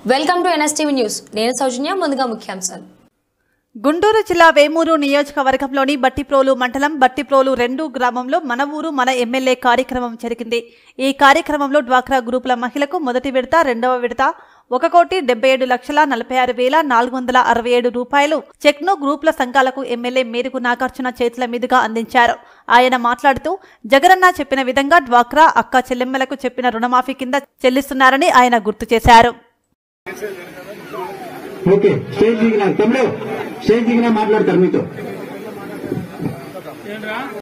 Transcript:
welcome to NSTV news నేను సౌజన్య ముందుగా ముఖ్యాంశాలు గుంటూరు జిల్లా వేమూరు నియోజకవర్గంలోని బట్టిప్రోలు మండలం బట్టిప్రోలు రెండు గ్రామంలో మన ఊరు మన ఎమ్మెల్యే కార్యక్రమం జరిగింది ఈ కార్యక్రమంలో డ్వాక్రా గ్రూపుల మహిళకు మొదటి విడత రెండవ విడత ఒక కోటి డెబ్బై ఏడు లక్షల నలభై ఆరు వేల నాలుగు వందల అరవై ఏడు రూపాయలు చెక్ను గ్రూపుల సంఘాలకు ఎమ్మెల్యే మేరుగు నాగార్జున చేతుల మీదుగా అందించారు ఆయన మాట్లాడుతూ జగనన్న చెప్పిన విధంగా డ్వాక్రా అక్క చెల్లెమ్మలకు చెప్పిన రుణమాఫీ కింద చెల్లిస్తున్నారని ఆయన గుర్తు చేశారు ఓకే స్టేజ్ దిగిన తమ్ముడు స్టేజ్ దిగిన మాట్లాడతారు మీతో